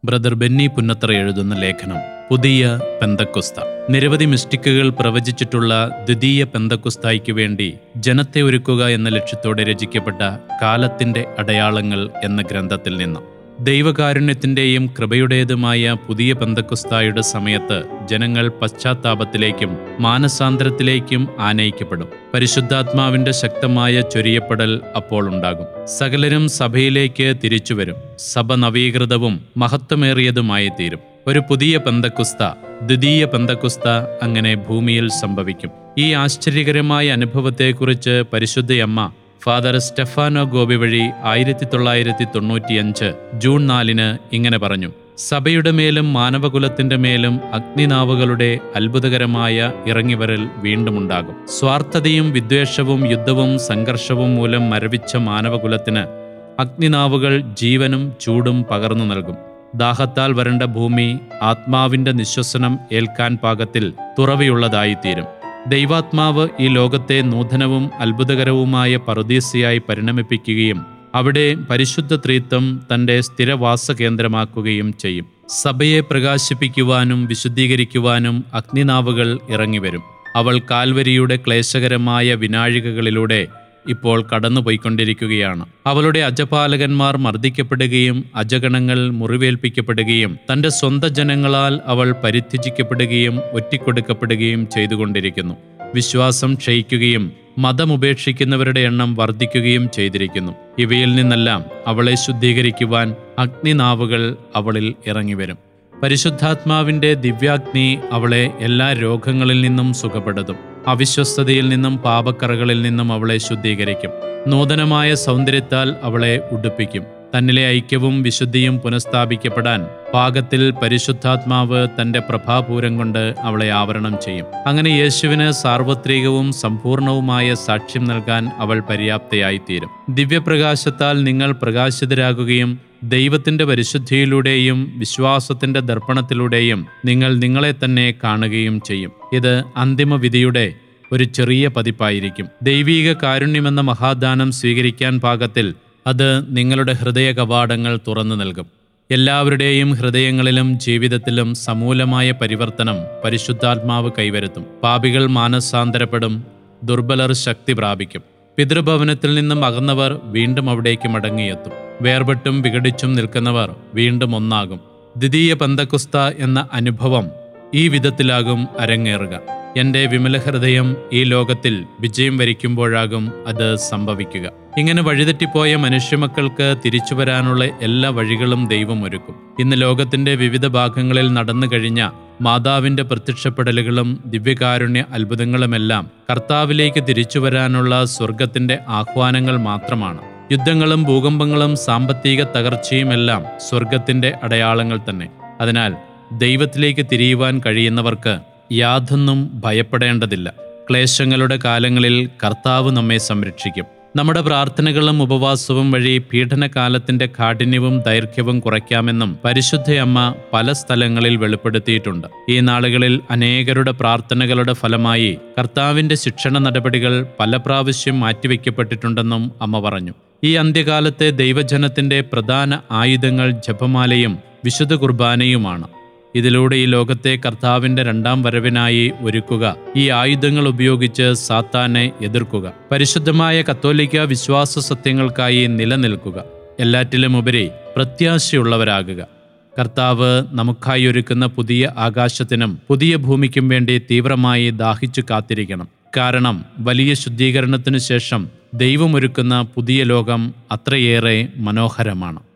brother Benny Punnathara എഴുതുന്ന ലേഖനം പുതിയ പെന്തക്കുസ്ത നിരവധി മിസ്റ്റിക്കുകൾ പ്രവചിച്ചിട്ടുള്ള ദ്വിതീയ പെന്തക്കുസ്തായ്ക്ക് വേണ്ടി ജനത്തെ ഒരുക്കുക എന്ന ലക്ഷ്യത്തോടെ രചിക്കപ്പെട്ട കാലത്തിന്റെ അടയാളങ്ങൾ എന്ന ഗ്രന്ഥത്തിൽ നിന്ന് ദൈവകാരുണ്യത്തിന്റെയും കൃപയുടേതുമായ പുതിയ പെന്തക്കുസ്തായുടെ സമയത്ത് ജനങ്ങൾ പശ്ചാത്താപത്തിലേക്കും മാനസാന്തരത്തിലേക്കും ആനയിക്കപ്പെടും പരിശുദ്ധാത്മാവിന്റെ ശക്തമായ ചൊരിയപ്പെടൽ അപ്പോൾ ഉണ്ടാകും സകലരും സഭയിലേക്ക് തിരിച്ചുവരും സഭ നവീകൃതവും മഹത്വമേറിയതുമായി തീരും ഒരു പുതിയ പെന്തക്കുസ്ത ദ്വിതീയ പെന്തക്കുസ്ത അങ്ങനെ ഭൂമിയിൽ സംഭവിക്കും ഈ ആശ്ചര്യകരമായ അനുഭവത്തെക്കുറിച്ച് പരിശുദ്ധയമ്മ ഫാദർ സ്റ്റെഫാനോ ഗോപി വഴി ആയിരത്തി തൊള്ളായിരത്തി തൊണ്ണൂറ്റിയഞ്ച് ജൂൺ നാലിന് ഇങ്ങനെ പറഞ്ഞു സഭയുടെ മേലും മാനവകുലത്തിന്റെ മേലും അഗ്നിനാവുകളുടെ അത്ഭുതകരമായ ഇറങ്ങിവരൽ വീണ്ടുമുണ്ടാകും സ്വാർത്ഥതയും വിദ്വേഷവും യുദ്ധവും സംഘർഷവും മൂലം മരവിച്ച മാനവകുലത്തിന് അഗ്നിനാവുകൾ ജീവനും ചൂടും പകർന്നു നൽകും ദാഹത്താൽ വരണ്ട ഭൂമി ആത്മാവിന്റെ നിശ്വസനം ഏൽക്കാൻ പാകത്തിൽ തുറവിയുള്ളതായിത്തീരും ദൈവാത്മാവ് ഈ ലോകത്തെ നൂതനവും അത്ഭുതകരവുമായ പറുദീസയായി പരിണമിപ്പിക്കുകയും അവിടെ പരിശുദ്ധ ത്രീത്വം തന്റെ സ്ഥിരവാസ കേന്ദ്രമാക്കുകയും ചെയ്യും സഭയെ പ്രകാശിപ്പിക്കുവാനും വിശുദ്ധീകരിക്കുവാനും അഗ്നിനാവുകൾ ഇറങ്ങിവരും അവൾ കാൽവരിയുടെ ക്ലേശകരമായ വിനാഴികകളിലൂടെ ഇപ്പോൾ കടന്നുപോയിക്കൊണ്ടിരിക്കുകയാണ് അവളുടെ അജപാലകന്മാർ മർദ്ദിക്കപ്പെടുകയും അജഗണങ്ങൾ മുറിവേൽപ്പിക്കപ്പെടുകയും തന്റെ സ്വന്തം ജനങ്ങളാൽ അവൾ പരിത്യജിക്കപ്പെടുകയും ഒറ്റിക്കൊടുക്കപ്പെടുകയും ചെയ്തുകൊണ്ടിരിക്കുന്നു വിശ്വാസം ക്ഷയിക്കുകയും മതമുപേക്ഷിക്കുന്നവരുടെ എണ്ണം വർദ്ധിക്കുകയും ചെയ്തിരിക്കുന്നു ഇവയിൽ നിന്നെല്ലാം അവളെ ശുദ്ധീകരിക്കുവാൻ അഗ്നിനാവുകൾ അവളിൽ ഇറങ്ങിവരും പരിശുദ്ധാത്മാവിന്റെ ദിവ്യാഗ്നി അവളെ എല്ലാ രോഗങ്ങളിൽ നിന്നും സുഖപ്പെടുത്തും അവിശ്വസ്തതയിൽ നിന്നും പാപക്കറകളിൽ നിന്നും അവളെ ശുദ്ധീകരിക്കും നൂതനമായ സൗന്ദര്യത്താൽ അവളെ ഉടുപ്പിക്കും തന്നിലെ ഐക്യവും വിശുദ്ധിയും പുനഃസ്ഥാപിക്കപ്പെടാൻ പാകത്തിൽ പരിശുദ്ധാത്മാവ് തന്റെ പ്രഭാപൂരം കൊണ്ട് അവളെ ആവരണം ചെയ്യും അങ്ങനെ യേശുവിന് സാർവത്രികവും സമ്പൂർണവുമായ സാക്ഷ്യം നൽകാൻ അവൾ പര്യാപ്തയായിത്തീരും ദിവ്യപ്രകാശത്താൽ നിങ്ങൾ പ്രകാശിതരാകുകയും ദൈവത്തിന്റെ പരിശുദ്ധിയിലൂടെയും വിശ്വാസത്തിന്റെ ദർപ്പണത്തിലൂടെയും നിങ്ങൾ നിങ്ങളെ തന്നെ കാണുകയും ചെയ്യും ഇത് അന്തിമ വിധിയുടെ ഒരു ചെറിയ പതിപ്പായിരിക്കും ദൈവീക കാരുണ്യമെന്ന മഹാദാനം സ്വീകരിക്കാൻ പാകത്തിൽ അത് നിങ്ങളുടെ ഹൃദയ കവാടങ്ങൾ തുറന്നു നൽകും എല്ലാവരുടെയും ഹൃദയങ്ങളിലും ജീവിതത്തിലും സമൂലമായ പരിവർത്തനം പരിശുദ്ധാത്മാവ് കൈവരുത്തും പാപികൾ മാനസാന്തരപ്പെടും ദുർബലർ ശക്തി പ്രാപിക്കും പിതൃഭവനത്തിൽ നിന്നും അകന്നവർ വീണ്ടും അവിടേക്ക് മടങ്ങിയെത്തും വേർപെട്ടും വിഘടിച്ചും നിൽക്കുന്നവർ വീണ്ടും ഒന്നാകും ദ്വിതീയ പന്തക്കുസ്ത എന്ന അനുഭവം ഈ വിധത്തിലാകും അരങ്ങേറുക എന്റെ വിമല ഹൃദയം ഈ ലോകത്തിൽ വിജയം വരിക്കുമ്പോഴാകും അത് സംഭവിക്കുക ഇങ്ങനെ വഴിതെറ്റിപ്പോയ മനുഷ്യമക്കൾക്ക് തിരിച്ചു വരാനുള്ള എല്ലാ വഴികളും ദൈവം ഒരുക്കും ഇന്ന് ലോകത്തിന്റെ വിവിധ ഭാഗങ്ങളിൽ നടന്നു കഴിഞ്ഞ മാതാവിന്റെ പ്രത്യക്ഷപ്പെടലുകളും ദിവ്യകാരുണ്യ അത്ഭുതങ്ങളുമെല്ലാം കർത്താവിലേക്ക് തിരിച്ചു വരാനുള്ള സ്വർഗത്തിന്റെ ആഹ്വാനങ്ങൾ മാത്രമാണ് യുദ്ധങ്ങളും ഭൂകമ്പങ്ങളും സാമ്പത്തിക തകർച്ചയുമെല്ലാം സ്വർഗത്തിന്റെ അടയാളങ്ങൾ തന്നെ അതിനാൽ ദൈവത്തിലേക്ക് തിരിയുവാൻ കഴിയുന്നവർക്ക് യാതൊന്നും ഭയപ്പെടേണ്ടതില്ല ക്ലേശങ്ങളുടെ കാലങ്ങളിൽ കർത്താവ് നമ്മെ സംരക്ഷിക്കും നമ്മുടെ പ്രാർത്ഥനകളും ഉപവാസവും വഴി പീഡനകാലത്തിന്റെ കാഠിന്യവും ദൈർഘ്യവും കുറയ്ക്കാമെന്നും പരിശുദ്ധയമ്മ പല സ്ഥലങ്ങളിൽ വെളിപ്പെടുത്തിയിട്ടുണ്ട് ഈ നാളുകളിൽ അനേകരുടെ പ്രാർത്ഥനകളുടെ ഫലമായി കർത്താവിന്റെ ശിക്ഷണ നടപടികൾ പല പ്രാവശ്യം മാറ്റിവെക്കപ്പെട്ടിട്ടുണ്ടെന്നും അമ്മ പറഞ്ഞു ഈ അന്ത്യകാലത്തെ ദൈവജനത്തിന്റെ പ്രധാന ആയുധങ്ങൾ ജപമാലയും വിശുദ്ധ കുർബാനയുമാണ് ഇതിലൂടെ ഈ ലോകത്തെ കർത്താവിന്റെ രണ്ടാം വരവിനായി ഒരുക്കുക ഈ ആയുധങ്ങൾ ഉപയോഗിച്ച് സാത്താനെ എതിർക്കുക പരിശുദ്ധമായ കത്തോലിക്ക വിശ്വാസ സത്യങ്ങൾക്കായി നിലനിൽക്കുക എല്ലാറ്റിലും ഉപരി പ്രത്യാശയുള്ളവരാകുക കർത്താവ് നമുക്കായി ഒരുക്കുന്ന പുതിയ ആകാശത്തിനും പുതിയ ഭൂമിക്കും വേണ്ടി തീവ്രമായി ദാഹിച്ചു കാത്തിരിക്കണം കാരണം വലിയ ശുദ്ധീകരണത്തിനു ശേഷം ദൈവമൊരുക്കുന്ന പുതിയ ലോകം അത്രയേറെ മനോഹരമാണ്